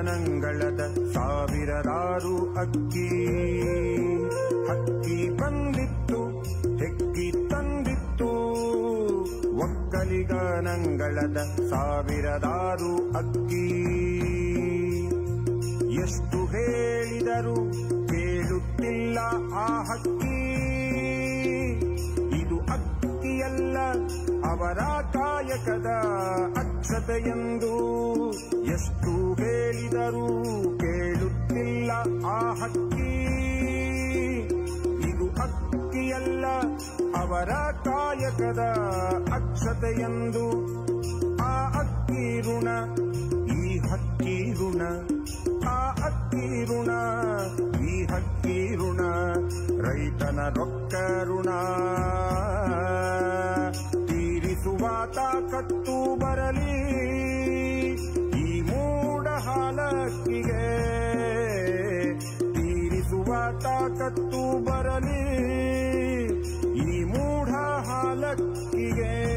ಒಕ್ಕಲಿಗನಂಗಳದ ಸಾವಿರದಾರು ಅಕ್ಕಿ ಹಕ್ಕಿ ಬಂದಿತ್ತು ಹೆಕ್ಕಿ ತಂದಿತ್ತು ಒಕ್ಕಲಿಗನಂಗಳದ ಸಾವಿರದಾರು ಅಕ್ಕಿ ಎಷ್ಟು ಹೇಳಿದರು ಕೇಳುತ್ತಿಲ್ಲ ಆ ಹಕ್ಕಿ ಇದು ಅಕ್ಕಿಯಲ್ಲ ಅವರ ಕಾಯಕದ ಅಕ್ಷತೆಯೆಂದು ಎಷ್ಟು ಹೇಳಿದರೂ ಕೇಳುತ್ತಿಲ್ಲ ಆ ಹಕ್ಕಿ ಇದು ಅಕ್ಕಿಯಲ್ಲ ಅವರ ಕಾಯಕದ ಅಕ್ಷತೆಯೆಂದು ಆ ಅಕ್ಕಿ ಋಣ ಈ ಹಕ್ಕಿ ಋಣ ಆ ಅಕ್ಕಿ ಋಣ ಈ ಹಕ್ಕಿ ಋಣ ರೈತನ ರೊಕ್ಕ ಋಣ ತೀರಿಸುವ ತಾಕತ್ತು ಬರಲಿ ಈ ಮೂಡ ಹಾಲಕ್ಕಿಗೆ ತೀರಿಸುವ ತಾಕತ್ತು ಬರಲಿ ಈ ಮೂಢ ಹಾಲಕ್ಕಿಗೆ